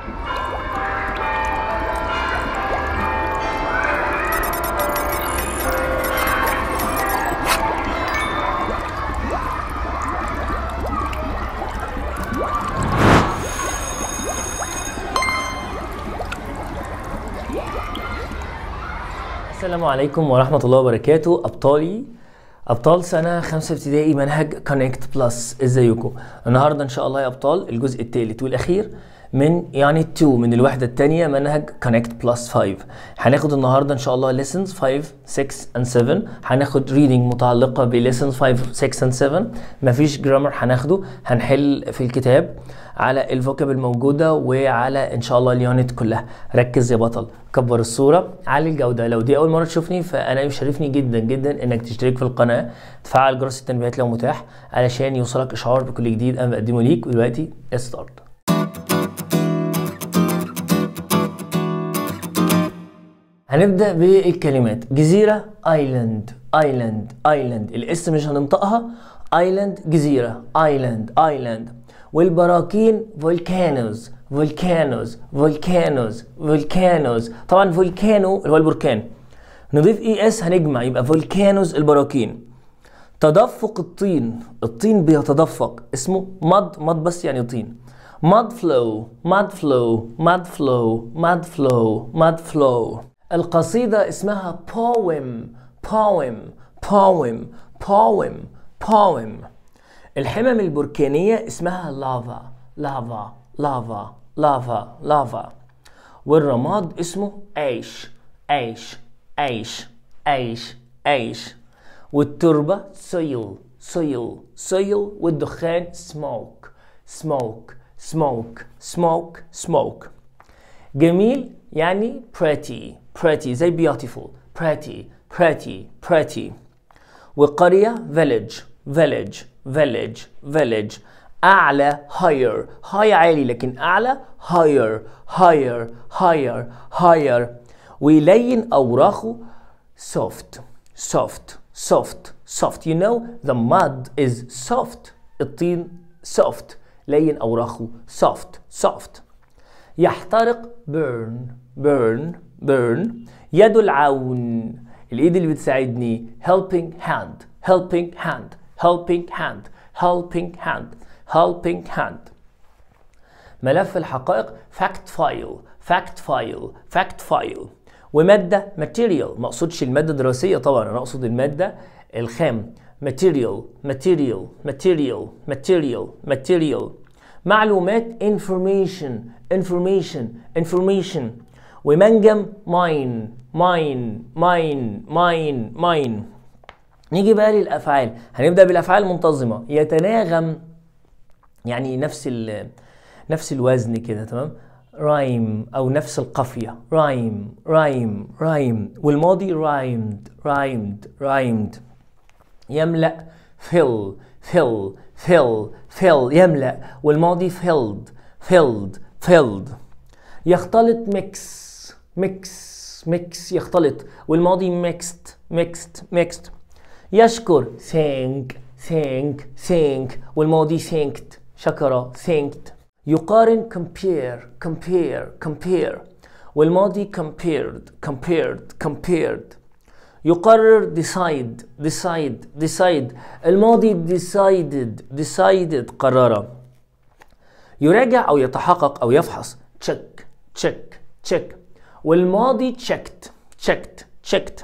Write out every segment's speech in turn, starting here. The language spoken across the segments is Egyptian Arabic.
السلام عليكم ورحمة الله وبركاته أبطالي أبطال سنة خمسة ابتدائي منهج كونكت بلس ازيكم النهاردة إن شاء الله يا أبطال الجزء الثالث والأخير من يعني 2 من الوحدة الثانية منهج كونكت بلس 5 هناخد النهاردة إن شاء الله lessons 5 6 and 7 هناخد reading متعلقة ب lessons 5 6 and 7 مفيش جرامر هناخده هنحل في الكتاب على الفوكاب الموجودة وعلى إن شاء الله اليونت كلها ركز يا بطل كبر الصورة علي الجودة لو دي أول مرة تشوفني فأنا يشرفني جدا جدا إنك تشترك في القناة تفعل جرس التنبيهات لو متاح علشان يوصلك إشعار بكل جديد أنا بقدمه ليك ودلوقتي ستارت هنبدأ بالكلمات جزيرة ايلاند ايلاند ايلاند الاس مش هننطقها ايلاند جزيرة ايلاند ايلاند والبراكين فولكانوز فولكانوز فولكانوز فولكانوز طبعا فولكانو اللي هو البركان نضيف اي اس هنجمع يبقى فولكانوز البراكين تدفق الطين الطين بيتدفق اسمه مد مد بس يعني طين مد فلو مد فلو مد فلو مد فلو مد فلو القصيدة اسمها poem poem poem poem poem الحمم البركانية اسمها لافا لافا لافا لافا لافا والرماد اسمه ايش ايش ايش ايش ايش والتربة soil soil soil والدخان smoke smoke smoke smoke smoke جميل يعني pretty pretty زي beautiful pretty pretty pretty وقرية village village village village أعلى higher high عالي لكن أعلى higher higher higher higher ويلين أوراقه soft soft soft soft you know the mud is soft الطين soft لين أوراقه soft soft يحترق burn burn burn يد العون الايد اللي بتساعدني helping hand helping hand helping hand helping hand helping hand ملف الحقائق fact file fact file fact file ومادة material ما اقصدش المادة الدراسية طبعا انا اقصد المادة الخام material material material material material معلومات information information information ومنجم mine mine mine mine mine نيجي بقى للافعال هنبدا بالافعال المنتظمه يتناغم يعني نفس ال نفس الوزن كده تمام رايم او نفس القافيه رايم رايم رايم والماضي رايمد رايمد رايمد يملا fill fill fill fill يملا والماضي filled filled filled يختلط ميكس ميكس ميكس يختلط والماضي mixed mixed mixed يشكر thank thank thank والماضي thanked شكر thanked يقارن compare compare compare والماضي compared compared compared يقرر decide decide decide الماضي decided decided قرر يراجع أو يتحقق أو يفحص check check check والماضي checked checked checked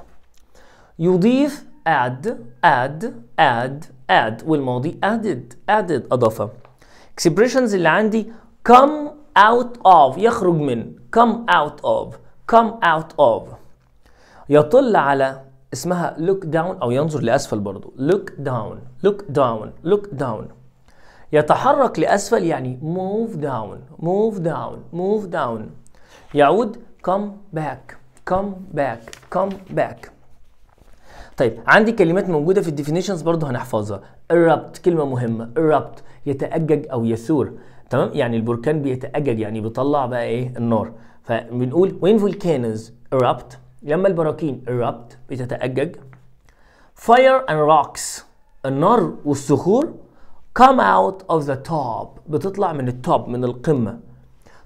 يضيف add add add add والماضي added added أضاف expressions اللي عندي come out of يخرج من come out of come out of يطل على اسمها look down أو ينظر لأسفل برضو look down look down look down يتحرك لأسفل يعني move down move down move down يعود come back come back come back طيب عندي كلمات موجودة في الديفينيشنز برضو هنحفظها erupt كلمة مهمة erupt يتأجج أو يثور تمام يعني البركان بيتأجج يعني بيطلع بقى ايه النار فبنقول when volcanoes erupt لما البراكين erupt بتتأجج fire and rocks النار والصخور come out of the top بتطلع من التوب من القمة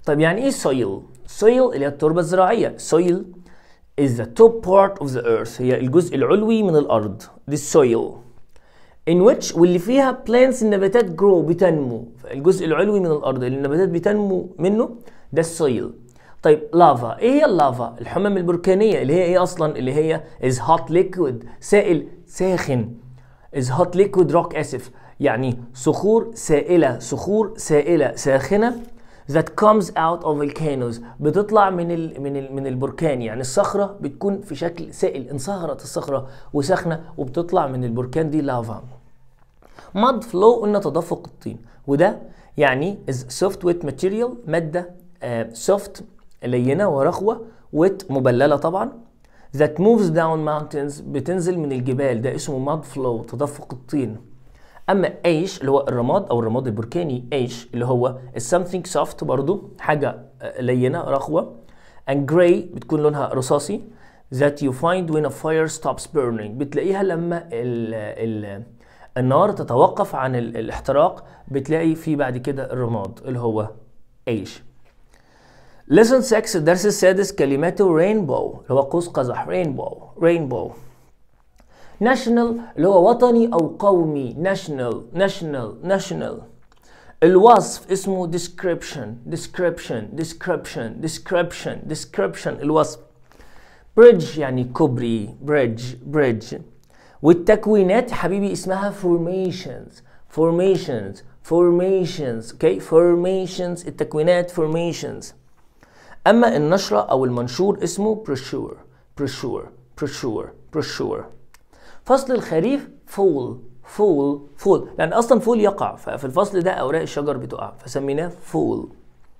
طيب يعني ايه soil soil اللي هي التربه الزراعيه soil is the top part of the earth هي الجزء العلوي من الارض the soil in which واللي فيها plants النباتات grow بتنمو الجزء العلوي من الارض اللي النباتات بتنمو منه ده السويل طيب لافا ايه هي اللافا الحمم البركانيه اللي هي ايه اصلا اللي هي is hot liquid سائل ساخن is hot liquid rock اسف يعني صخور سائله صخور سائله ساخنه that comes out of volcanoes بتطلع من ال من ال من البركان يعني الصخره بتكون في شكل سائل انصهرت الصخره وساخنه وبتطلع من البركان دي لافا ماد فلو قلنا تدفق الطين وده يعني is soft wet material ماده سوفت لينه ورخوه wet مبلله طبعا that moves down mountains بتنزل من الجبال ده اسمه ماد فلو تدفق الطين اما ايش اللي هو الرماد او الرماد البركاني ايش اللي هو something soft برضو حاجه لينه رخوه and gray بتكون لونها رصاصي that you find when a fire stops burning بتلاقيها لما ال ال النار تتوقف عن ال- الاحتراق بتلاقي في بعد كده الرماد اللي هو ايش lesson 6 الدرس السادس كلماته rainbow اللي هو قوس قزح rainbow rainbow national اللي هو وطني او قومي national national national الوصف اسمه description description description description description الوصف bridge يعني كوبري bridge bridge والتكوينات حبيبي اسمها formations formations formations okay formations التكوينات formations اما النشرة او المنشور اسمه brochure brochure brochure brochure فصل الخريف فول فول فول لان اصلا فول يقع ففي الفصل ده اوراق الشجر بتقع فسميناه فول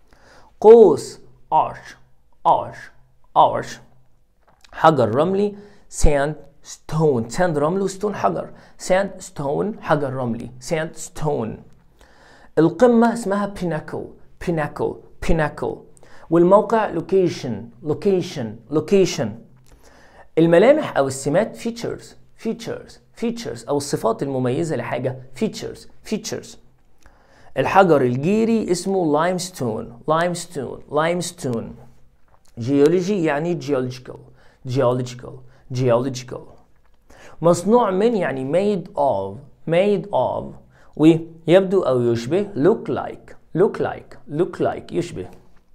قوس arch arch arch حجر رملي sand stone sand رمل وستون حجر sand stone حجر رملي sand stone القمة اسمها pinnacle pinnacle pinnacle والموقع location location location الملامح او السمات features features features او الصفات المميزة لحاجة features features الحجر الجيري اسمه limestone limestone limestone geology يعني geological geological geological مصنوع من يعني made of made of ويبدو أو يشبه look like look like look like يشبه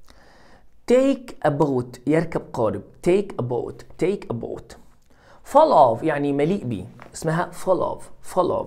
take a boat يركب قارب take a boat take a boat full of يعني مليء بيه اسمها full of full of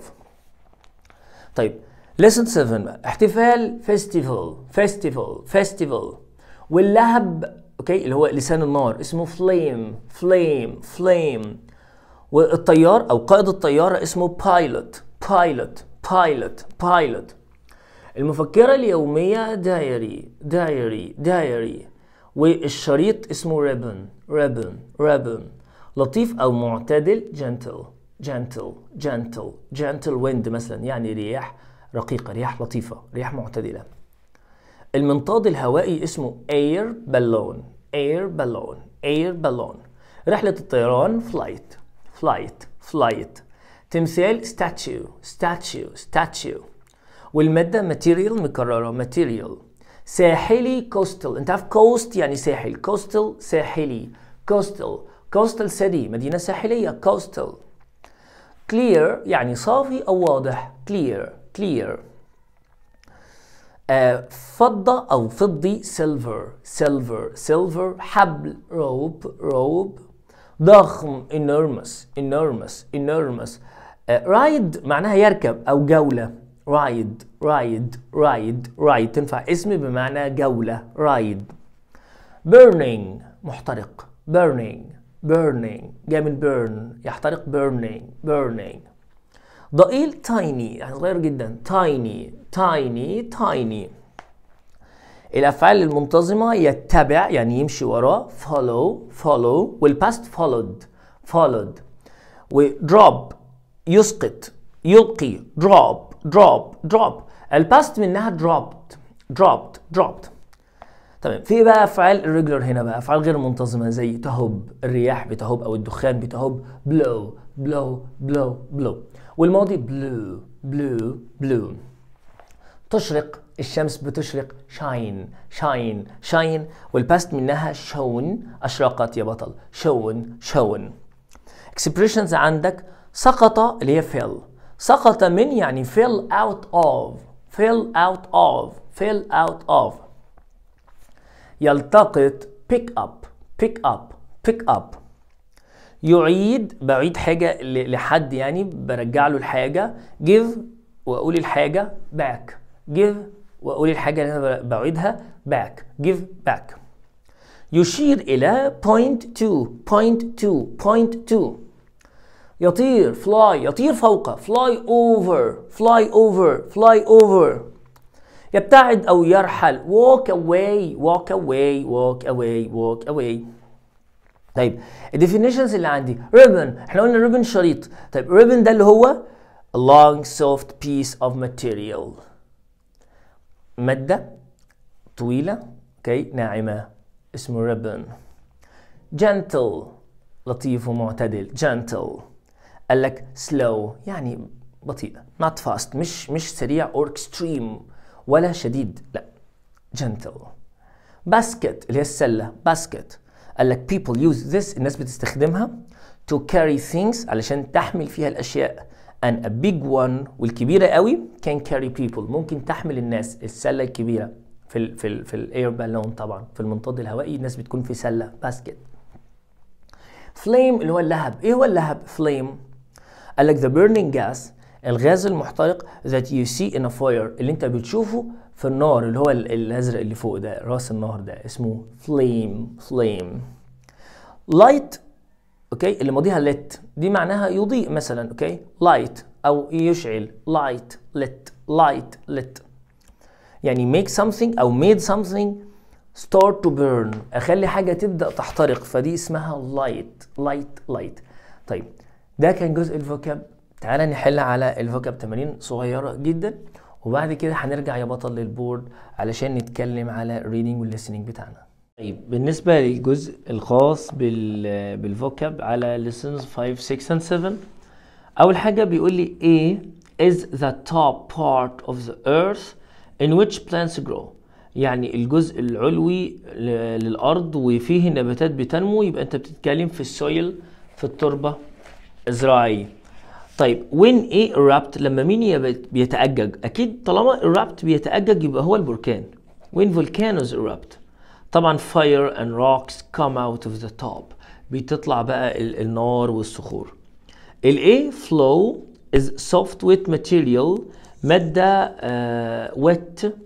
طيب lesson 7 بقى. احتفال festival festival festival واللهب اوكي اللي هو لسان النار اسمه flame flame flame والطيار او قائد الطياره اسمه pilot pilot pilot pilot المفكرة اليومية دايري دايري دايري والشريط اسمه ريبن ريبن ريبن لطيف أو معتدل gentle gentle gentle gentle wind مثلا يعني رياح رقيقة رياح لطيفة رياح معتدلة المنطاد الهوائي اسمه air balloon air balloon air balloon رحلة الطيران flight flight flight تمثال statue statue statue والمادة material مكررة material ساحلي coastal انت عارف coast يعني ساحل coastal ساحلي coastal coastal city مدينة ساحلية coastal clear يعني صافي أو واضح clear clear آه فضة أو فضي silver silver silver حبل rope rope ضخم enormous enormous enormous آه ride معناها يركب أو جولة ride ride ride ride تنفع اسم بمعنى جولة ride burning محترق burning burning جاي من burn يحترق burning burning ضئيل tiny يعني صغير جدا tiny tiny tiny الأفعال المنتظمة يتبع يعني يمشي وراه follow follow والpast followed followed ودروب يسقط يلقي drop drop drop الباست منها dropped dropped dropped تمام في بقى افعال irregular هنا بقى افعال غير منتظمه زي تهب الرياح بتهب او الدخان بتهب blow blow blow blow والماضي blue blue blue تشرق الشمس بتشرق شاين شاين شاين والباست منها شون أشرقت يا بطل شون شون expressions عندك سقط اللي هي fell سقط من يعني fell out of fell out of fell out of يلتقط pick up pick up pick up يعيد بعيد حاجة ل- لحد يعني برجع له الحاجة give وأقول الحاجة back give وأقول الحاجة اللي أنا بعيدها back give back يشير إلى point to point to point to يطير fly يطير فوق fly over fly over fly over يبتعد أو يرحل walk away walk away walk away walk away طيب الديفينيشنز اللي عندي ribbon احنا قلنا ribbon شريط طيب ribbon ده اللي هو a long soft piece of material مادة طويلة اوكي ناعمة اسمه ribbon gentle لطيف ومعتدل gentle قال لك slow يعني بطيئة not fast مش مش سريع or extreme ولا شديد لا gentle basket اللي هي السلة basket قال لك people use this الناس بتستخدمها to carry things علشان تحمل فيها الأشياء and a big one والكبيرة قوي can carry people ممكن تحمل الناس السلة الكبيرة في ال في ال في الاير بالون طبعا في المنطاد الهوائي الناس بتكون في سلة باسكت فليم اللي هو اللهب ايه هو اللهب فليم قال لك the burning gas الغاز المحترق that you see in a fire اللي انت بتشوفه في النار اللي هو ال- الازرق اللي فوق ده راس النار ده اسمه flame flame light اوكي اللي ماضيها lit دي معناها يضيء مثلا اوكي light او يشعل light lit light lit يعني make something او made something start to burn اخلي حاجه تبدا تحترق فدي اسمها light light light طيب ده كان جزء الفوكاب تعالى نحل على الفوكاب تمارين صغيره جدا وبعد كده هنرجع يا بطل للبورد علشان نتكلم على الريدنج والlistening بتاعنا طيب بالنسبة للجزء الخاص بال بالفوكاب على lessons 5 6 and 7 أول حاجة بيقول لي A is the top part of the earth in which plants grow يعني الجزء العلوي ل- للأرض وفيه النباتات بتنمو يبقى أنت بتتكلم في السويل في التربة الزراعية طيب when A erupt لما مين يبت- بيتأجج أكيد طالما erupt بيتأجج يبقى هو البركان when volcanoes erupt طبعا fire and rocks come out of the top بتطلع بقى ال- النار والصخور ال A flow is soft wet material مادة uh, wet uh,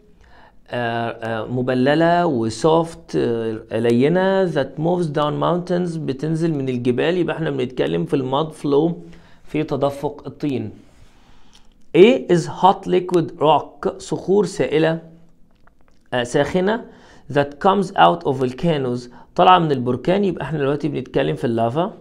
uh, مبللة وسوفت uh, لينة that moves down mountains بتنزل من الجبال يبقى احنا بنتكلم في الماد flow في تدفق الطين A is hot liquid rock صخور سائلة آه، ساخنة that comes out of volcanoes طالعة من البركان يبقى احنا دلوقتي بنتكلم في اللافا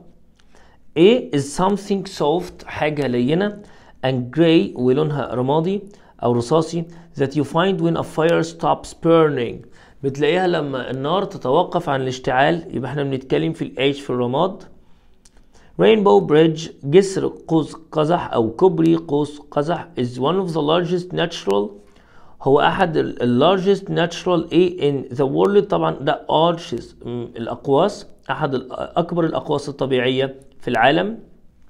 A is something soft حاجة لينة and gray ولونها رمادي أو رصاصي that you find when a fire stops burning بتلاقيها لما النار تتوقف عن الاشتعال يبقى احنا بنتكلم في ال H في الرماد Rainbow Bridge جسر قوس قزح أو كوبري قوس قزح is one of the largest natural هو أحد ال ال largest natural A in the world طبعا ده arches م، الأقواس أحد ال- أكبر الأقواس الطبيعية في العالم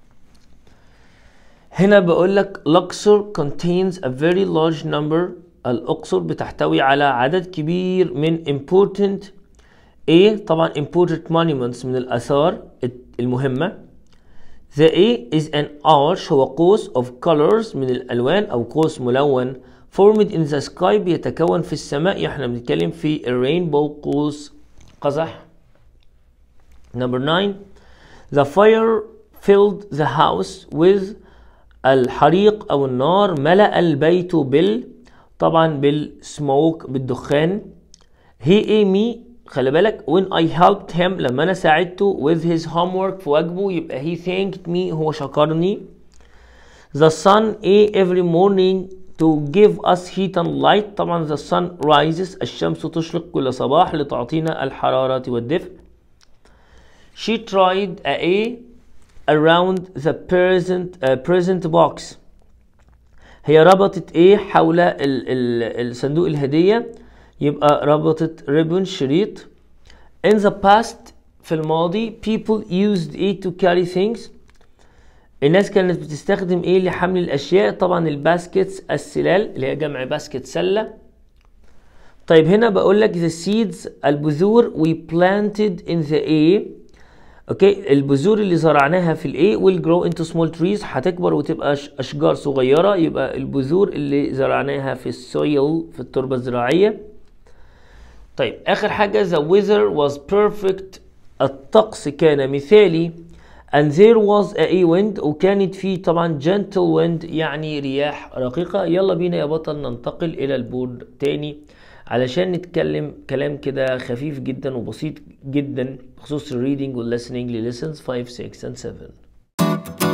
هنا بقول لك Luxor contains a very large number الأقصر بتحتوي على عدد كبير من important A طبعا important monuments من الآثار المهمة The A is an arch هو قوس of colors من الألوان أو قوس ملون formed in the sky بيتكون في السماء احنا بنتكلم في الرينبو قوس قزح Number 9 The fire filled the house with الحريق أو النار ملأ البيت بال طبعا بالسموك بالدخان He ate me خلي بالك when I helped him لما أنا ساعدته with his homework في واجبه يبقى he thanked me هو شكرني The sun ate every morning to give us heat and light طبعا the sun rises الشمس تشرق كل صباح لتعطينا الحرارة والدفء She tried a A around the present uh, present box هي ربطت ايه حول ال ال الصندوق الهديه يبقى ربطت ريبون شريط in the past في الماضي people used it to carry things الناس كانت بتستخدم ايه لحمل الاشياء طبعا الباسكتس السلال اللي هي جمع باسكت سله طيب هنا بقول لك the seeds البذور we planted in the A اوكي البذور اللي زرعناها في الاي will grow into small trees هتكبر وتبقى اشجار صغيره يبقى البذور اللي زرعناها في السويل في التربه الزراعيه طيب اخر حاجه the weather was perfect الطقس كان مثالي and there was a wind وكانت في طبعا gentle wind يعني رياح رقيقة يلا بينا يا بطل ننتقل إلى البورد تاني علشان نتكلم كلام كده خفيف جدا وبسيط جدا بخصوص الريدنج والlistening لليسنز 5 6 and 7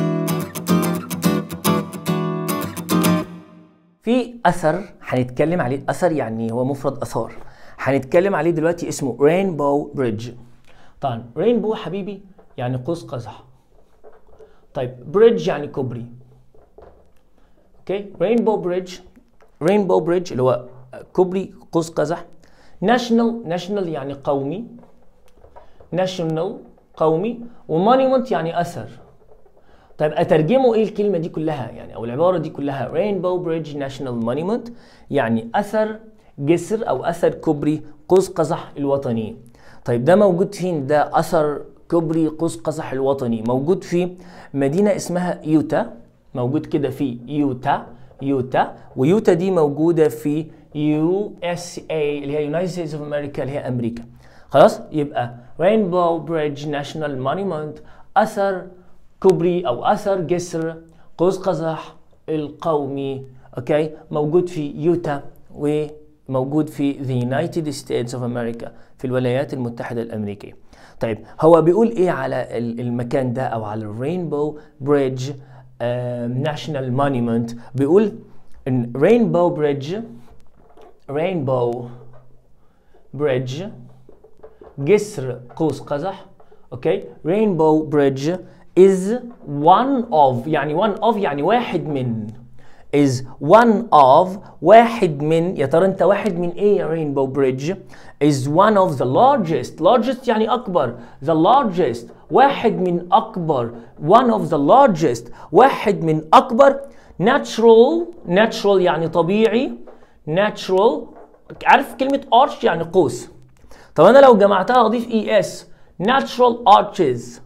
في اثر هنتكلم عليه اثر يعني هو مفرد اثار هنتكلم عليه دلوقتي اسمه رينبو بريدج طبعا رينبو حبيبي يعني قوس قزح طيب بريدج يعني كوبري اوكي رينبو بريدج رينبو بريدج اللي هو كوبري قوس قزح ناشونال ناشونال يعني قومي ناشونال قومي ومونيمنت يعني اثر طيب اترجمه ايه الكلمه دي كلها يعني او العباره دي كلها رينبو بريدج ناشونال مونيمنت يعني اثر جسر او اثر كوبري قوس قزح الوطني طيب ده موجود فين ده اثر كوبري قوس قزح الوطني موجود في مدينه اسمها يوتا موجود كده في يوتا يوتا ويوتا دي موجوده في يو اس اي اللي هي يونايتد ستيتس اوف امريكا اللي هي امريكا خلاص يبقى رينبو بريدج ناشونال مونيمنت اثر كوبري او اثر جسر قوس قزح القومي اوكي موجود في يوتا وموجود في the United States of America في الولايات المتحدة الأمريكية طيب هو بيقول ايه على المكان ده او على الرينبو بريدج ناشونال مونيمنت بيقول ان رينبو بريدج رينبو بريدج جسر قوس قزح اوكي رينبو بريدج is one of يعني one of يعني واحد من is one of واحد من يا ترى انت واحد من ايه يا رينبو بريدج is one of the largest largest يعني اكبر the largest واحد من اكبر one of the largest واحد من اكبر natural natural يعني طبيعي natural عارف كلمة arch يعني قوس طب انا لو جمعتها اضيف اي اس natural arches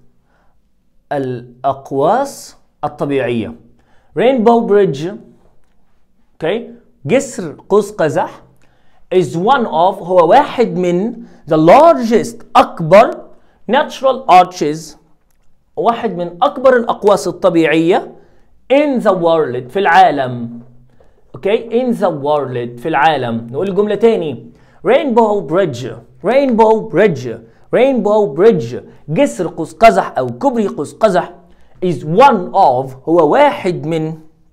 الأقواس الطبيعية رينبو بريدج اوكي جسر قوس قزح is one of هو واحد من the largest أكبر natural arches واحد من أكبر الأقواس الطبيعية in the world في العالم اوكي in the world في العالم نقول الجملة تاني rainbow bridge rainbow bridge رينبو بريدج جسر قوس قزح او كوبري قوس قزح is one of هو واحد من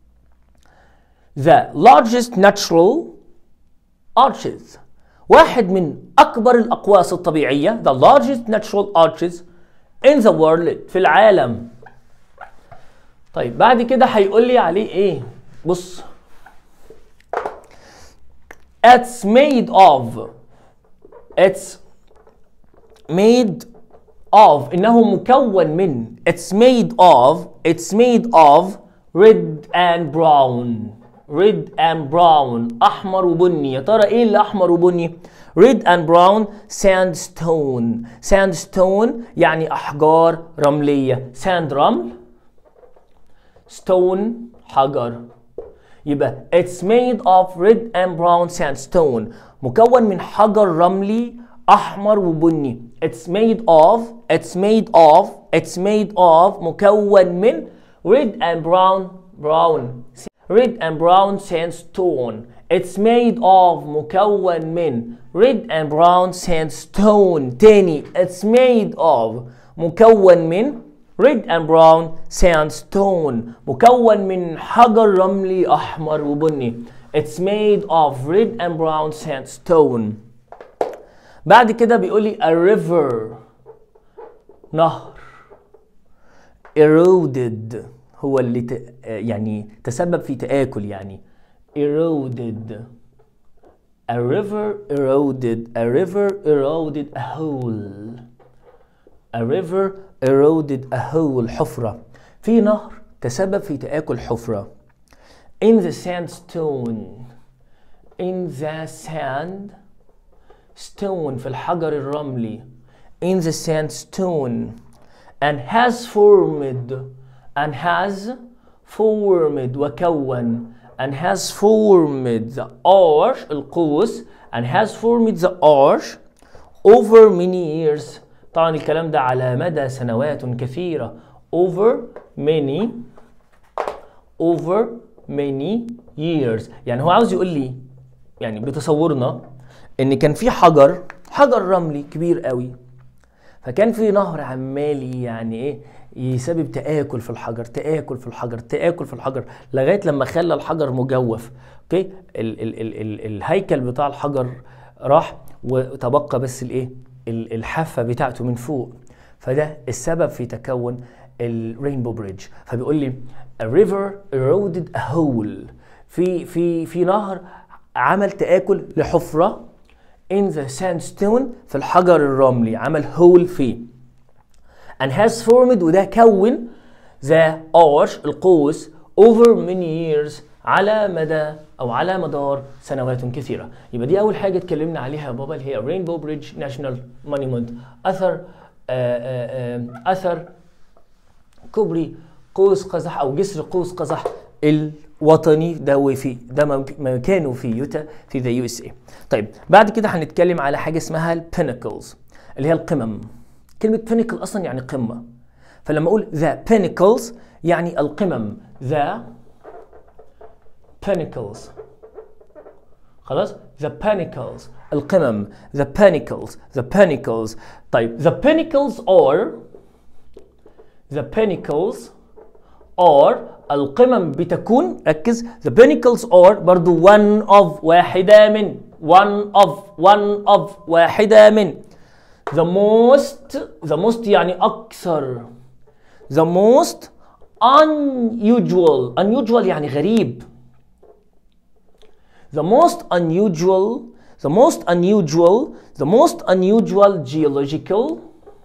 the largest natural arches واحد من اكبر الاقواس الطبيعيه the largest natural arches in the world في العالم طيب بعد كده هيقول لي عليه ايه بص it's made of it's made of انه مكون من it's made of it's made of red and brown red and brown احمر وبني يا ترى ايه اللي احمر وبني red and brown sandstone sandstone يعني احجار رمليه sand رمل stone حجر يبقى it's made of red and brown sandstone مكون من حجر رملي احمر وبني it's made of it's made of it's made of مكون من red and brown brown red and brown sandstone it's made of مكون من red and brown sandstone تاني it's made of مكون من red and brown sandstone مكون من حجر رملي احمر وبني it's made of red and brown sandstone بعد كده بيقول لي a river نهر eroded هو اللي ت... يعني تسبب في تآكل يعني eroded a river eroded a river eroded a hole a river eroded a hole حفرة في نهر تسبب في تآكل حفرة in the sandstone in the sand stone في الحجر الرملي in the sandstone and has formed and has formed وكون and has formed the arch القوس and has formed the arch over many years طبعا الكلام ده على مدى سنوات كثيرة over many over many years يعني هو عاوز يقول لي يعني بتصورنا ان كان في حجر حجر رملي كبير قوي فكان في نهر عمال يعني ايه يسبب تآكل في الحجر تآكل في الحجر تآكل في الحجر لغاية لما خلى الحجر مجوف اوكي ال ال ال ال الهيكل بتاع الحجر راح وتبقى بس الايه ال- الحافة بتاعته من فوق فده السبب في تكون الرينبو بريدج فبيقول لي a river eroded a hole في في في نهر عمل تآكل لحفرة in the sandstone في الحجر الرملي عمل هول فيه and has formed وده كون the arch القوس over many years على مدى او على مدار سنوات كثيره يبقى دي اول حاجه اتكلمنا عليها يا بابا اللي هي رينبو بريدج ناشونال مونيمنت اثر آه، آه، آه، اثر كوبري قوس قزح او جسر قوس قزح الوطني ده وفي ده مك- مكانه في يوتا في ذا يو اس اي طيب بعد كده هنتكلم على حاجه اسمها البينكلز اللي هي القمم كلمه بينكل اصلا يعني قمه فلما اقول ذا بينكلز يعني القمم ذا pinnacles خلاص the pinnacles القمم the pinnacles the pinnacles طيب the pinnacles are the pinnacles are القمم بتكون ركز the pinnacles are برضو one of واحدة من one of one of واحدة من the most the most يعني أكثر the most unusual unusual يعني غريب the most unusual the most unusual the most unusual geological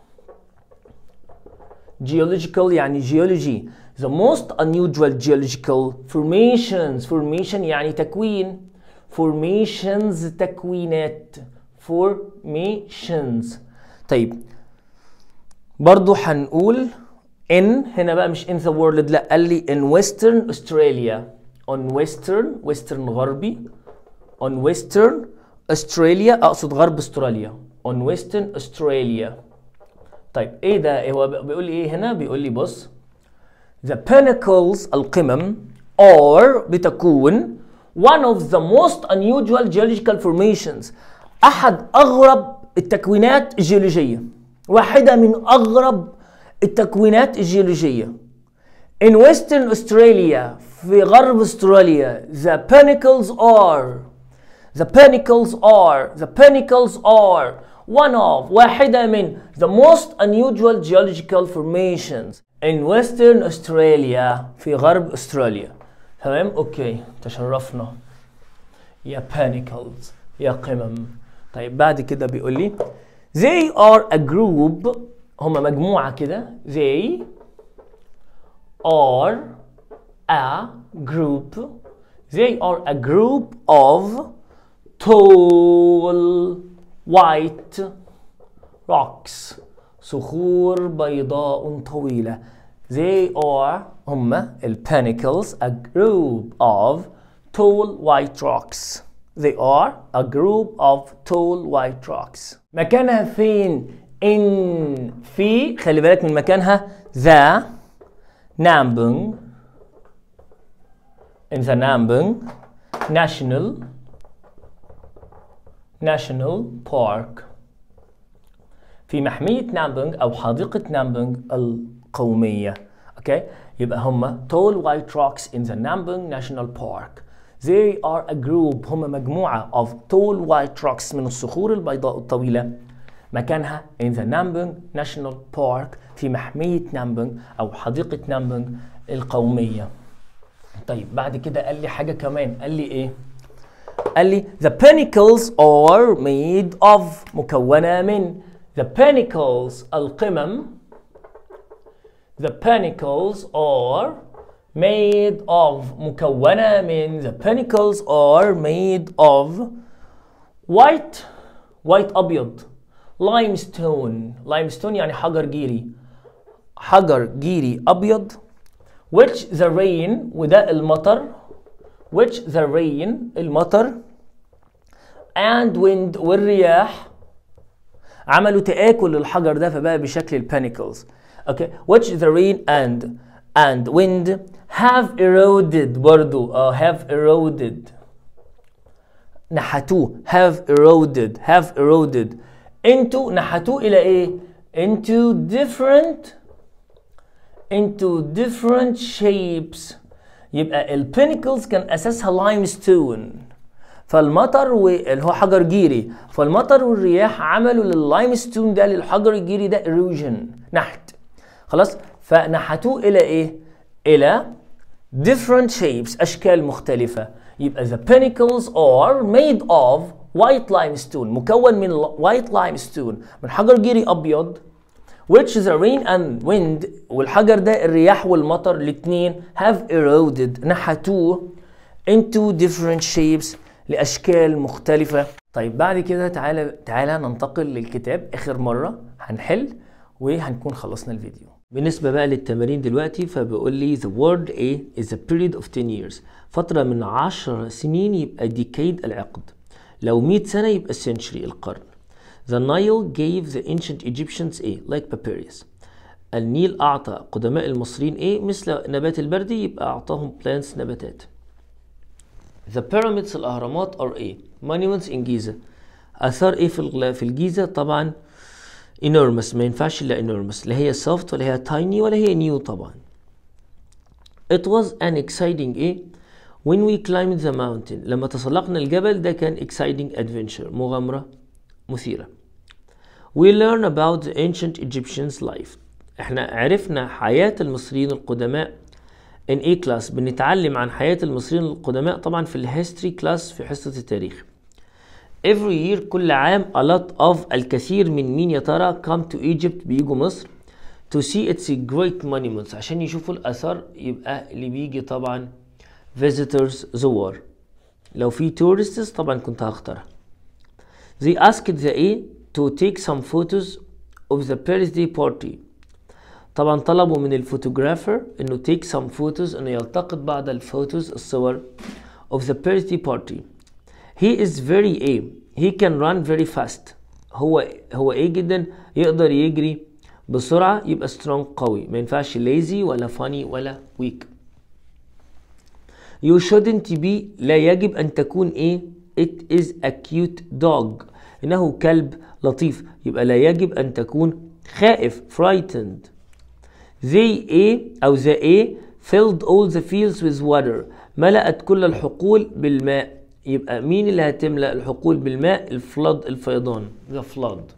geological يعني geology the most unusual geological formations formation يعني تكوين formations تكوينات formations طيب برضو هنقول in هنا بقى مش in the world لا قال لي in western Australia on western western غربي on western Australia اقصد غرب استراليا on western Australia طيب ايه ده هو بيقول لي ايه هنا بيقول لي بص the pinnacles القمم are بتكون one of the most unusual geological formations احد اغرب التكوينات الجيولوجيه واحده من اغرب التكوينات الجيولوجيه in western Australia في غرب استراليا the pinnacles are the pinnacles are the pinnacles are one of واحدة من the most unusual geological formations in western Australia في غرب استراليا تمام اوكي تشرفنا يا pinnacles يا قمم طيب بعد كده بيقول لي they are a group هم مجموعة كده they are a group they are a group of tall white rocks صخور بيضاء طويلة they are هم ال pinnacles a group of tall white rocks they are a group of tall white rocks مكانها فين in في خلي بالك من مكانها the Nambung in the Nambung National National Park في محمية نامبونج أو حديقة نامبونج القومية أوكي يبقى هم tall white rocks in the Nambung National Park they are a group هم مجموعة of tall white rocks من الصخور البيضاء الطويلة مكانها in the Nambung National Park في محمية نامبونج أو حديقة نامبونج القومية طيب بعد كده قال لي حاجة كمان قال لي ايه قال لي the pinnacles are made of مكونة من the pinnacles القمم the pinnacles are made of مكونة من the pinnacles are made of white white أبيض limestone limestone يعني حجر جيري حجر جيري أبيض which the rain وده المطر which the rain المطر and wind والرياح عملوا تآكل للحجر ده فبقى بشكل البانيكلز اوكي which the rain and and wind have eroded برضو اه have eroded نحتوه have eroded have eroded into نحتوه الى ايه into different into different shapes يبقى البينيكلز كان اساسها لايمستون فالمطر واللي هو حجر جيري فالمطر والرياح عملوا لللايمستون ده للحجر الجيري ده ايروجن نحت خلاص فنحتوه الى ايه الى different shapes اشكال مختلفه يبقى the pinnacles are made of white limestone مكون من white limestone من حجر جيري ابيض which the rain and wind والحجر ده الرياح والمطر الاثنين have eroded نحتوه into different shapes لاشكال مختلفه طيب بعد كده تعالى تعالى ننتقل للكتاب اخر مره هنحل وهنكون خلصنا الفيديو بالنسبة بقى للتمارين دلوقتي فبيقول لي the word A is a period of 10 years فترة من 10 سنين يبقى decade العقد لو 100 سنة يبقى century القرن The Nile gave the ancient Egyptians A like papyrus النيل أعطى قدماء المصريين A مثل نبات البردي يبقى أعطاهم plants نباتات The pyramids الأهرامات are A monuments in Giza آثار A في الغ- في الجيزة طبعا enormous ما ينفعش إلا enormous لا هي soft ولا هي tiny ولا هي new طبعا It was an exciting A when we climbed the mountain لما تسلقنا الجبل ده كان exciting adventure مغامرة مثيرة We learn about the ancient Egyptians life احنا عرفنا حياة المصريين القدماء in A class بنتعلم عن حياة المصريين القدماء طبعا في الهيستوري كلاس في حصة التاريخ Every year كل عام a lot of الكثير من مين يا ترى come to Egypt بيجوا مصر to see its great monuments عشان يشوفوا الآثار يبقى اللي بيجي طبعا visitors زوار لو في tourists طبعا كنت هختارها They asked the A to take some photos of the birthday party طبعا طلبوا من الفوتوغرافر انه take some photos انه يلتقط بعض الفوتوز الصور of the birthday party he is very A he can run very fast هو هو ايه جدا يقدر يجري بسرعة يبقى strong قوي ما ينفعش lazy ولا funny ولا weak You shouldn't be لا يجب أن تكون إيه It is a cute dog إنه كلب لطيف يبقى لا يجب أن تكون خائف frightened They A أو the A filled all the fields with water ملأت كل الحقول بالماء يبقى مين اللي هتملأ الحقول بالماء الفلود الفيضان the flood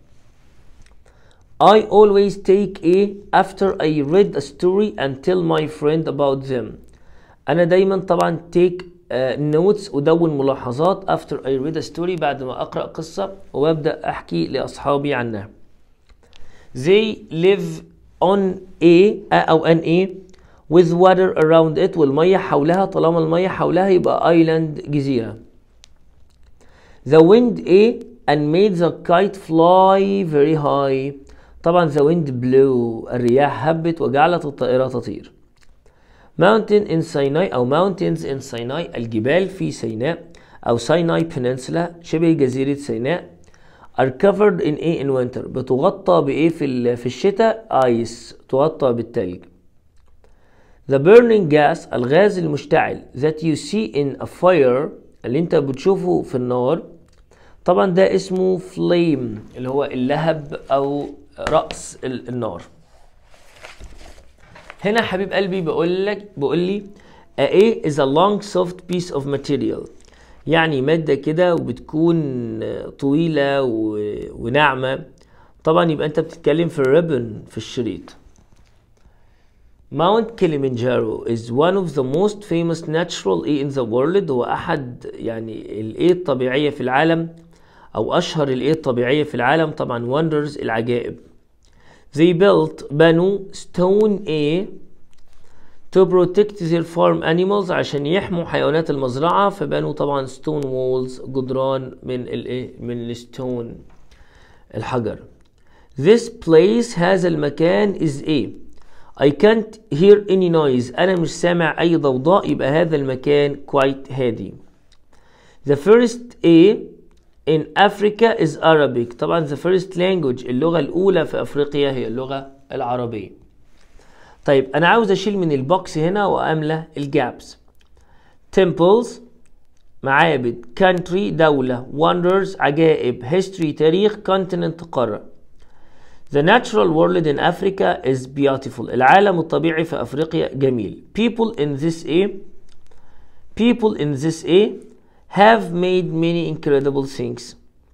I always take A after I read a story and tell my friend about them انا دايما طبعا take نوتس ودون ملاحظات after I read a story بعد ما اقرا قصه وابدا احكي لاصحابي عنها they live on a او an a with water around it والميه حولها طالما الميه حولها يبقى island جزيره the wind a and made the kite fly very high طبعا the wind blew الرياح هبت وجعلت الطائره تطير mountain in Sinai أو mountains in Sinai الجبال في سيناء أو Sinai Peninsula شبه جزيرة سيناء are covered in A in winter بتغطى بإيه في ال- في الشتاء ice تغطى بالتلج The burning gas الغاز المشتعل that you see in a fire اللي انت بتشوفه في النار طبعا ده اسمه flame اللي هو اللهب أو رأس ال- النار هنا حبيب قلبي بقول لك بقول لي a A is a long soft piece of material يعني مادة كده وبتكون طويلة و- وناعمة طبعا يبقى انت بتتكلم في الريبن في الشريط Mount Kilimanjaro is one of the most famous natural A in the world هو أحد يعني ال A الطبيعية في العالم أو أشهر ال A الطبيعية في العالم طبعا wonders العجائب They built بنوا stone A to protect their farm animals عشان يحموا حيوانات المزرعة فبنوا طبعا stone walls جدران من ال A من الستون الحجر This place هذا المكان is A I can't hear any noise أنا مش سامع أي ضوضاء يبقى هذا المكان quite هادي The first A in Africa is Arabic طبعا the first language اللغة الأولى في أفريقيا هي اللغة العربية طيب أنا عاوز أشيل من البوكس هنا وأملى الجابس temples معابد country دولة wonders عجائب history تاريخ continent قارة The natural world in Africa is beautiful. العالم الطبيعي في أفريقيا جميل. People in this A people in this A have made many incredible things.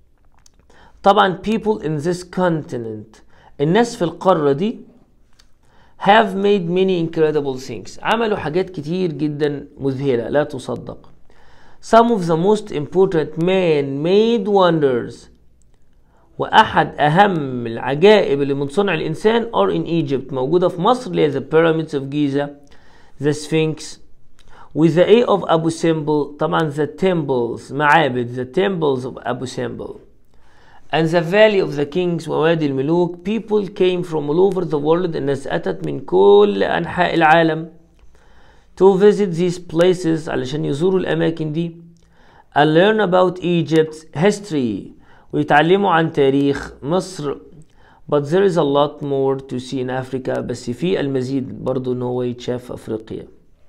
طبعا people in this continent الناس في القارة دي have made many incredible things. عملوا حاجات كتير جدا مذهلة لا تصدق. Some of the most important man-made wonders واحد اهم العجائب اللي من صنع الانسان are in Egypt موجوده في مصر اللي هي the pyramids of Giza the Sphinx with the A of Abu Simbel طبعا the temples معابد the temples of Abu Simbel and the valley of the kings ووادي الملوك people came from all over the world الناس اتت من كل انحاء العالم to visit these places علشان يزوروا الاماكن دي and learn about Egypt's history ويتعلموا عن تاريخ مصر but there is a lot more to see in Africa بس في المزيد برضو ان هو يتشاف في افريقيا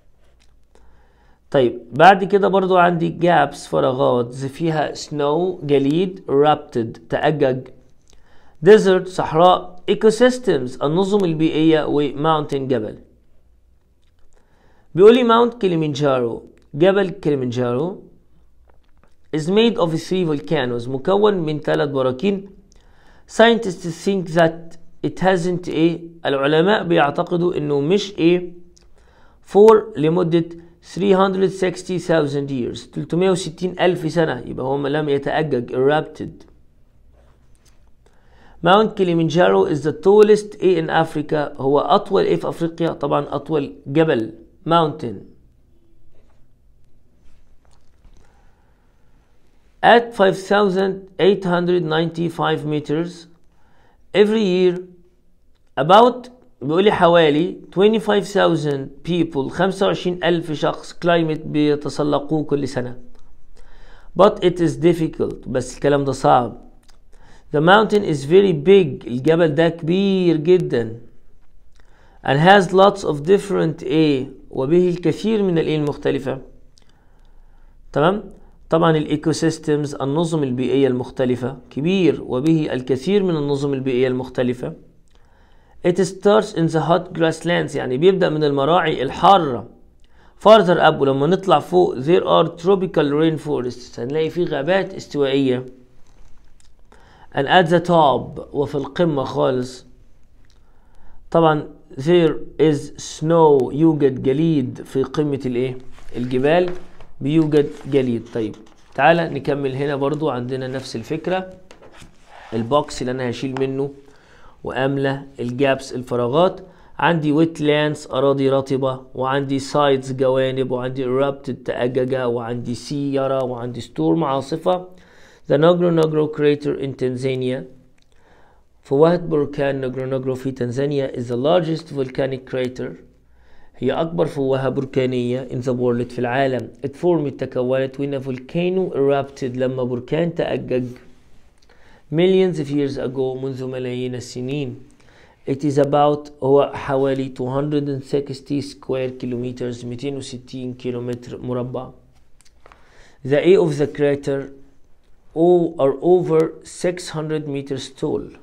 طيب بعد كده برضو عندي gaps فراغات فيها snow جليد erupted تأجج desert صحراء ecosystems النظم البيئية وماونتن جبل بيقولي ماونت كليمنجارو جبل كليمنجارو is made of three volcanoes مكون من ثلاث براكين scientists think that it hasn't a العلماء بيعتقدوا انه مش a for لمدة 360,000 years 360 ألف سنة يبقى هو لم يتأجج erupted Mount Kilimanjaro is the tallest A in Africa هو أطول A في أفريقيا طبعا أطول جبل mountain at 5895 meters every year about بيقولي حوالي 25,000 people 25 ألف شخص climate بيتسلقوه كل سنة but it is difficult بس الكلام ده صعب the mountain is very big الجبل ده كبير جدا and has lots of different A وبه الكثير من ال A المختلفة تمام طبعا الايكو سيستمز النظم البيئية المختلفة كبير وبه الكثير من النظم البيئية المختلفة It starts in the hot grasslands يعني بيبدأ من المراعي الحارة farther up ولما نطلع فوق there are tropical rainforests هنلاقي في غابات استوائية and at the top وفي القمة خالص طبعا there is snow يوجد جليد في قمة الايه الجبال بيوجد جليد طيب تعالى نكمل هنا برضو عندنا نفس الفكرة البوكس اللي انا هشيل منه واملى الجابس الفراغات عندي ويت لاندز اراضي رطبة وعندي سايدز جوانب وعندي erupted تأججة وعندي سيارة وعندي ستورم عاصفة The Nogro Nogro crater in Tanzania فوهة بركان نجرو نجرو في تنزانيا is the largest volcanic crater هي أكبر فوهة بركانية in the world في العالم it formed تكونت when a volcano erupted لما بركان تأجج millions of years ago منذ ملايين السنين it is about هو حوالي 260 square kilometers 260 كيلومتر مربع the A of the crater all are over 600 meters tall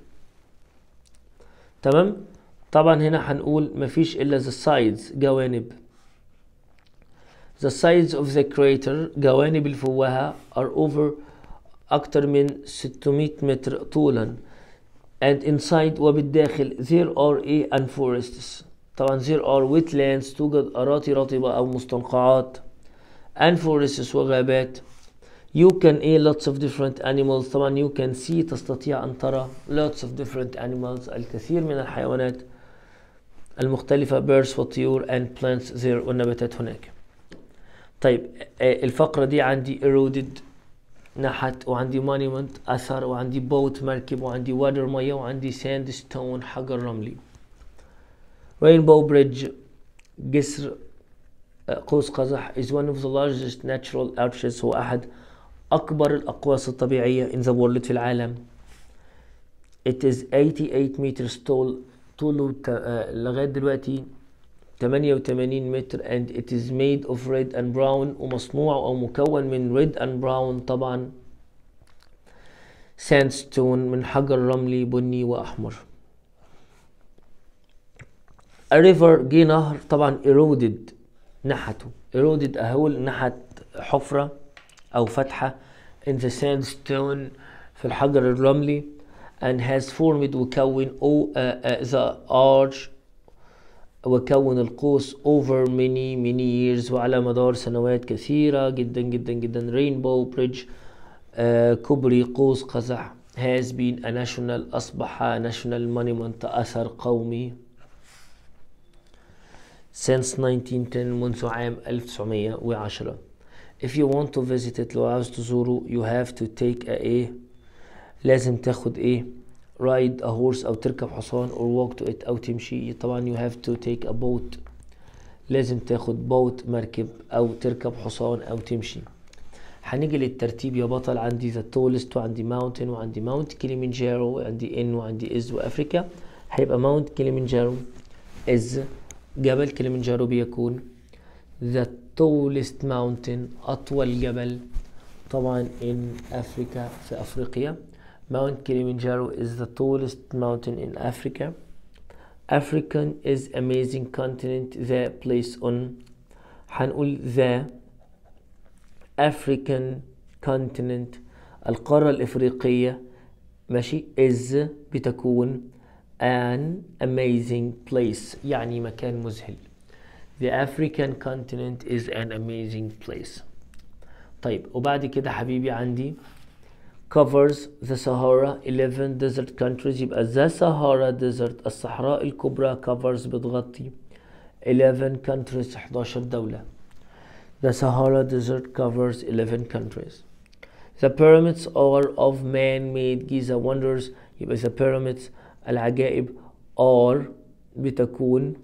تمام طبعا هنا هنقول مفيش الا the sides جوانب the sides of the crater جوانب الفوهة are over أكتر من 600 متر طولا and inside وبالداخل there are a and forests طبعا there are wetlands توجد أراضي رطبة أو مستنقعات and forests وغابات you can ايه lots of different animals طبعا you can see تستطيع أن ترى lots of different animals الكثير من الحيوانات المختلفة birds والطيور and plants there والنباتات هناك طيب آه، الفقرة دي عندي eroded نحت وعندي monument أثر وعندي boat مركب وعندي water مية وعندي sandstone حجر رملي rainbow bridge جسر آه، قوس قزح is one of the largest natural arches هو أحد أكبر الأقواس الطبيعية in the world في العالم it is 88 meters tall طوله ت- آه، لغاية دلوقتي 88 متر and it is made of red and brown ومصنوع أو مكون من red and brown طبعا sandstone من حجر رملي بني وأحمر a river جه نهر طبعا eroded نحته eroded أهول نحت حفرة أو فتحة in the sandstone في الحجر الرملي and has formed وكون o, uh, uh, the arch وكون القوس over many many years وعلى مدار سنوات كثيرة جدا جدا جدا rainbow bridge uh, كوبري قوس قزح has been a national أصبح national monument أثر قومي since 1910 منذ عام 1910 if you want to visit it لو عاوز تزوره you have to take a ايه لازم تاخد ايه ride a horse او تركب حصان or walk to it او تمشي طبعا you have to take a boat لازم تاخد بوت مركب او تركب حصان او تمشي هنيجي للترتيب يا بطل عندي the tallest وعندي mountain وعندي ماونت كليمنجارو وعندي ان وعندي از وافريكا هيبقى ماونت كليمنجارو از جبل كليمنجارو بيكون the tallest mountain أطول جبل طبعا in Africa في أفريقيا Mount Kilimanjaro is the tallest mountain in Africa African is amazing continent the place on هنقول the African continent القارة الإفريقية ماشي is بتكون an amazing place يعني مكان مذهل The African continent is an amazing place طيب وبعد كده حبيبي عندي covers the Sahara 11 desert countries يبقى the Sahara desert الصحراء الكبرى covers بتغطي 11 countries 11 دولة The Sahara desert covers 11 countries The pyramids are of man-made Giza wonders يبقى the pyramids العجائب are بتكون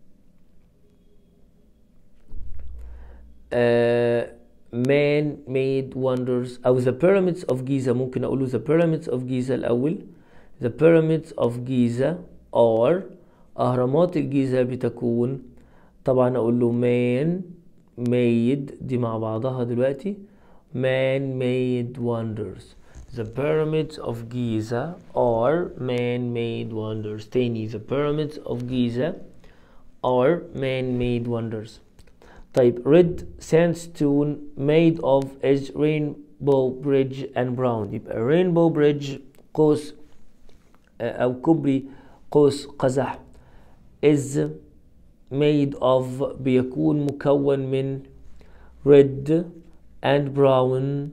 uh, man-made wonders أو the pyramids of Giza ممكن أقوله the pyramids of Giza الأول the pyramids of Giza are أهرامات الجيزة بتكون طبعا أقول له man made دي مع بعضها دلوقتي man made wonders the pyramids of Giza are man made wonders تاني the pyramids of Giza are man made wonders طيب red sandstone made of is rainbow bridge and brown يبقى rainbow bridge قوس آه، أو كوبري قوس قزح is made of بيكون مكون من red and brown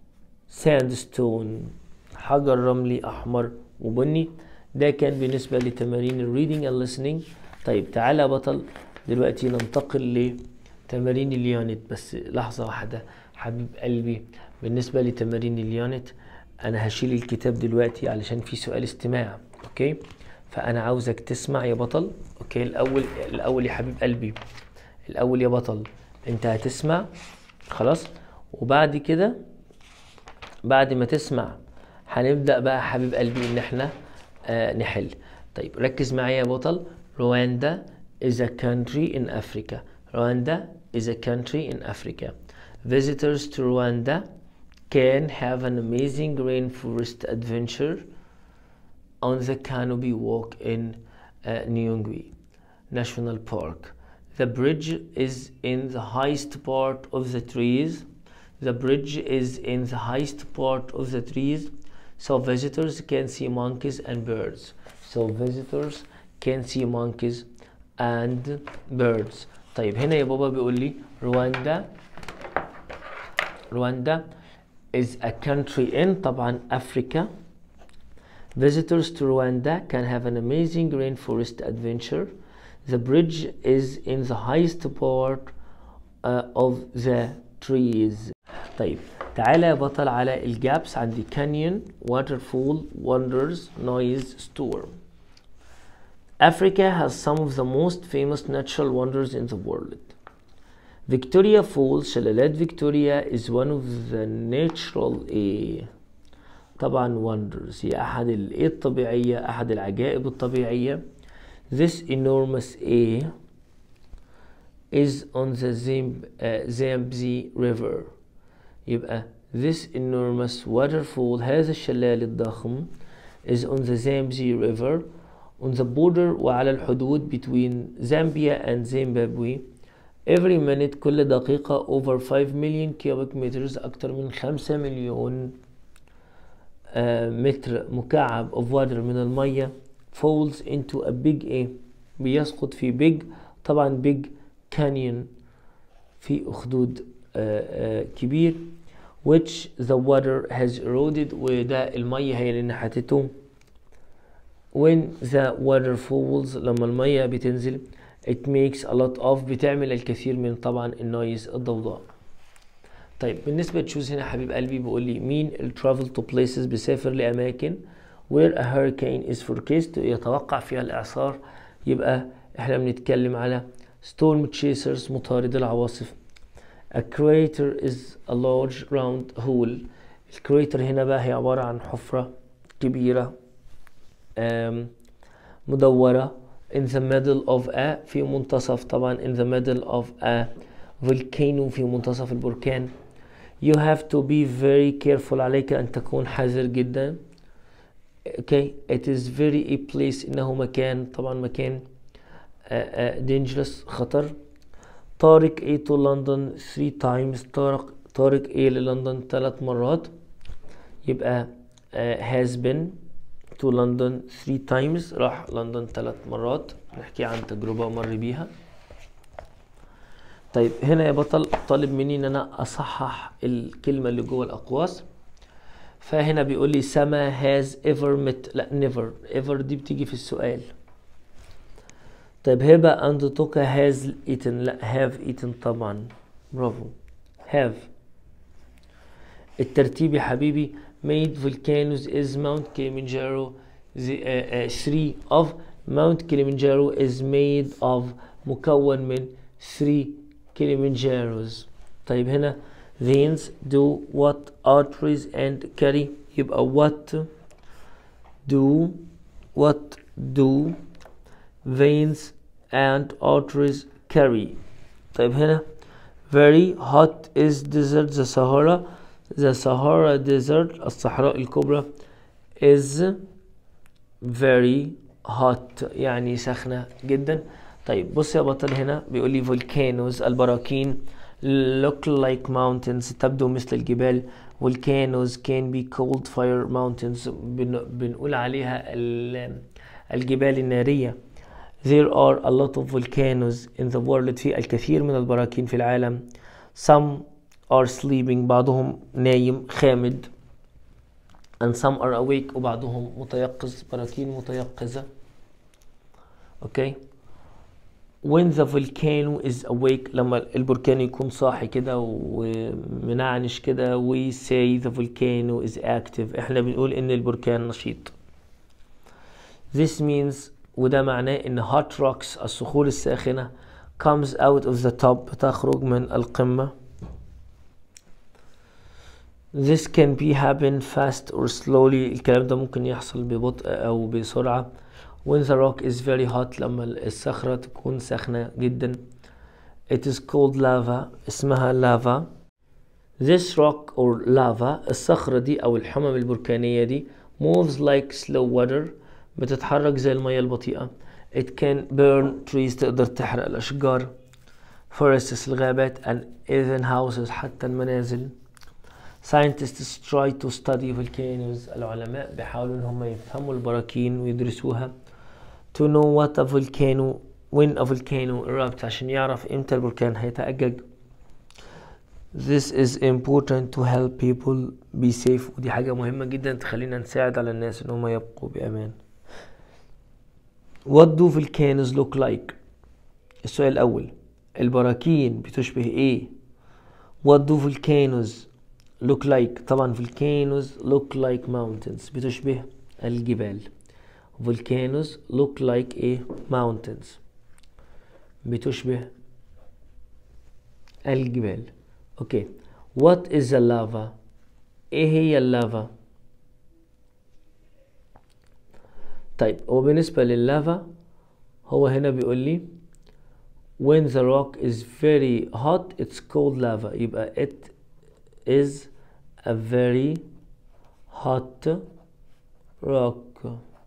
sandstone حجر رملي أحمر وبني ده كان بالنسبة لتمارين الريدنج and listening طيب تعالى يا بطل دلوقتي ننتقل لتمارين اليونت بس لحظة واحدة حبيب قلبي بالنسبة لتمارين اليونت أنا هشيل الكتاب دلوقتي علشان في سؤال استماع أوكي فأنا عاوزك تسمع يا بطل أوكي الأول الأول يا حبيب قلبي الأول يا بطل أنت هتسمع خلاص وبعد كده بعد ما تسمع هنبدأ بقى حبيب قلبي إن إحنا آه نحل طيب ركز معايا يا بطل رواندا is a country in Africa Rwanda is a country in Africa visitors to Rwanda can have an amazing rainforest adventure on the canopy walk in uh, Nyungwe National Park. The bridge is in the highest part of the trees. The bridge is in the highest part of the trees, so visitors can see monkeys and birds. So visitors can see monkeys and birds طيب هنا يا بابا بيقول لي رواندا رواندا is a country in طبعا Africa Visitors to Rwanda can have an amazing rainforest adventure. The bridge is in the highest part uh, of the trees. طيب تعالى يا بطل على الجابس عندي canyon, waterfall, wonders, noise, storm. Africa has some of the most famous natural wonders in the world. Victoria Falls, شلالات فيكتوريا is one of the natural eh, طبعا wonders هي أحد الإيه الطبيعية أحد العجائب الطبيعية This enormous A is on the Zamb uh, Zambezi River يبقى This enormous waterfall هذا الشلال الضخم is on the Zambezi River on the border وعلى الحدود between Zambia and Zimbabwe every minute كل دقيقة over 5 million cubic meters أكتر من 5 مليون آه، متر مكعب of water من المية falls into a big A بيسقط في big طبعا big canyon في أخدود آه، آه، كبير which the water has eroded وده المية هي اللي نحتته when the water falls لما المية بتنزل it makes a lot of بتعمل الكثير من طبعا النويز الضوضاء طيب بالنسبة تشوز هنا حبيب قلبي بيقول لي مين ال travel to places بيسافر لأماكن where a hurricane is forecast يتوقع فيها الإعصار يبقى احنا بنتكلم على storm chasers مطارد العواصف a crater is a large round hole الكريتر هنا بقى هي عبارة عن حفرة كبيرة آم، مدورة in the middle of a في منتصف طبعا in the middle of a volcano في منتصف البركان you have to be very careful عليك أن تكون حذر جدا okay it is very a place إنه مكان طبعا مكان uh, uh, dangerous خطر طارق A to London three times طارق طارق A للندن ثلاث مرات يبقى uh, has been to London three times راح لندن ثلاث مرات نحكي عن تجربة مر بيها طيب هنا يا بطل طالب مني ان انا اصحح الكلمة اللي جوه الاقواس فهنا بيقول لي سما has ever met لا never ever دي بتيجي في السؤال طيب هبة and توكا has eaten لا have eaten طبعا برافو have الترتيب يا حبيبي made volcanoes is Mount Kilimanjaro the uh, uh, three of Mount Kilimanjaro is made of مكون من three Kilimanjaros طيب هنا veins do what arteries and carry يبقى what do what do veins and arteries carry طيب هنا very hot is desert the Sahara the Sahara desert الصحراء الكبرى is very hot يعني سخنة جدا طيب بص يا بطل هنا بيقول لي volcanoes البراكين look like mountains تبدو مثل الجبال volcanoes can be called fire mountains بن بنقول عليها ال- الجبال النارية There are a lot of volcanoes in the world في الكثير من البراكين في العالم Some are sleeping بعضهم نايم خامد and some are awake وبعضهم متيقظ براكين متيقظة اوكي when the volcano is awake لما البركان يكون صاحي كده ومنعنش كده we say the volcano is active احنا بنقول ان البركان نشيط this means وده معناه ان hot rocks الصخور الساخنة comes out of the top تخرج من القمة This can be happen fast or slowly الكلام ده ممكن يحصل ببطء أو بسرعة when the rock is very hot لما الصخرة تكون ساخنة جدا it is called lava اسمها lava this rock or lava الصخرة دي أو الحمم البركانية دي moves like slow water بتتحرك زي المية البطيئة it can burn trees تقدر تحرق الأشجار forests الغابات and even houses حتى المنازل scientists try to study volcanoes العلماء بيحاولوا ان هم يفهموا البراكين ويدرسوها to know what a volcano when a volcano erupts عشان يعرف امتى البركان هيتأجج This is important to help people be safe ودي حاجة مهمة جدا تخلينا نساعد على الناس ان هم يبقوا بأمان What do volcanoes look like؟ السؤال الأول البراكين بتشبه ايه؟ What do volcanoes look like؟ طبعا volcanoes look like mountains بتشبه الجبال volcanoes look like ايه؟ mountains بتشبه الجبال اوكي what is the lava ايه هي اللافا طيب هو بالنسبة لللافا هو هنا بيقول لي when the rock is very hot it's called lava يبقى it is a very hot rock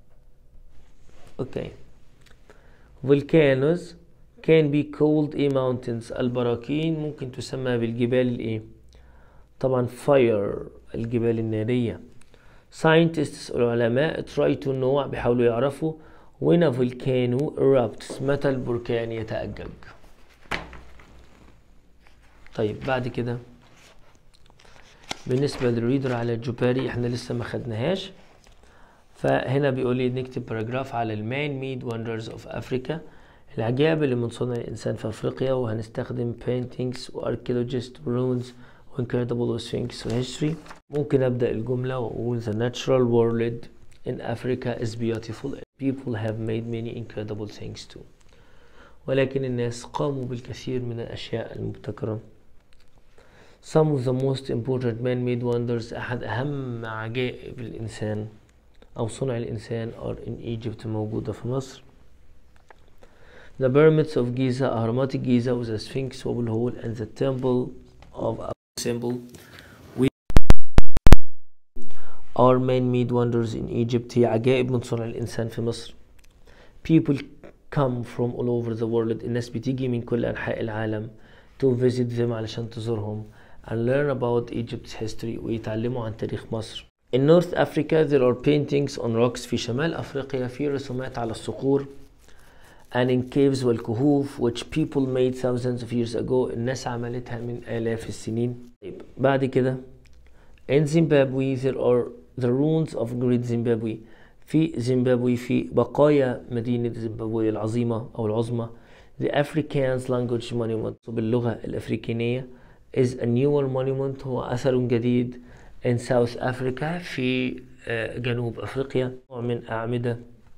okay volcanoes can be called a mountains البراكين ممكن تسمى بالجبال الايه طبعا fire الجبال النارية scientists العلماء try to know بيحاولوا يعرفوا when a volcano erupts متى البركان يتأجج طيب بعد كده بالنسبة للريدر على الجباري احنا لسه ما خدناهاش فهنا بيقول لي نكتب باراجراف على المان ميد وندرز اوف افريكا العجائب اللي من صنع الانسان في افريقيا وهنستخدم paintings واركيولوجيست ورونز وانكريدبل وسفينكس وهيستوري ممكن ابدا الجمله واقول the natural world in Africa is beautiful people have made many incredible things too ولكن الناس قاموا بالكثير من الاشياء المبتكره Some of the most important man-made wonders أحد أهم عجائب الإنسان أو صنع الإنسان are in Egypt موجودة في مصر The pyramids of Giza أهرامات الجيزة و the Sphinx وأبو الهول and the temple of Abu Simbel we are man-made wonders in Egypt هي عجائب من صنع الإنسان في مصر People come from all over the world الناس بتيجي من كل أنحاء العالم to visit them علشان تزورهم and learn about Egypt's history ويتعلموا عن تاريخ مصر In North Africa there are paintings on rocks في شمال أفريقيا في رسومات على الصخور and in caves والكهوف which people made thousands of years ago الناس عملتها من آلاف السنين طيب بعد كده in Zimbabwe there are the ruins of great Zimbabwe في زيمبابوي في بقايا مدينة زيمبابوي العظيمة أو العظمى the Afrikaans language monument باللغة الأفريقية is a newer monument هو أثر جديد in South Africa في جنوب أفريقيا نوع من أعمدة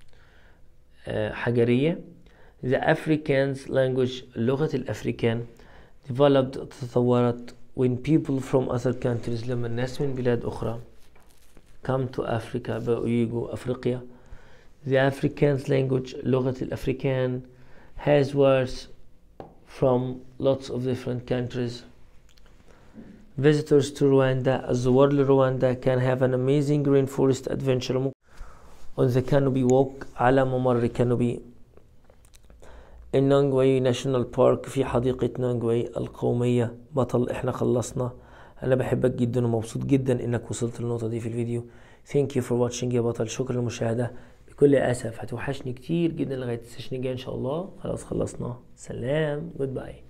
حجرية The Afrikaans language لغة الأفريكان developed تطورت when people from other countries لما الناس من بلاد أخرى come to Africa بقوا يجوا أفريقيا The Afrikaans language لغة الأفريكان has words from lots of different countries Visitors to Rwanda الزوار لرواندا can have an amazing rainforest adventure on the canopy walk على ممر canopy in نانجوي ناشونال بارك في حديقة نانجوي القومية بطل احنا خلصنا انا بحبك جدا ومبسوط جدا انك وصلت للنقطة دي في الفيديو thank you for watching يا بطل شكرا للمشاهدة بكل اسف هتوحشني كتير جدا لغاية السيشن الجاي ان شاء الله خلاص خلصنا سلام جود باي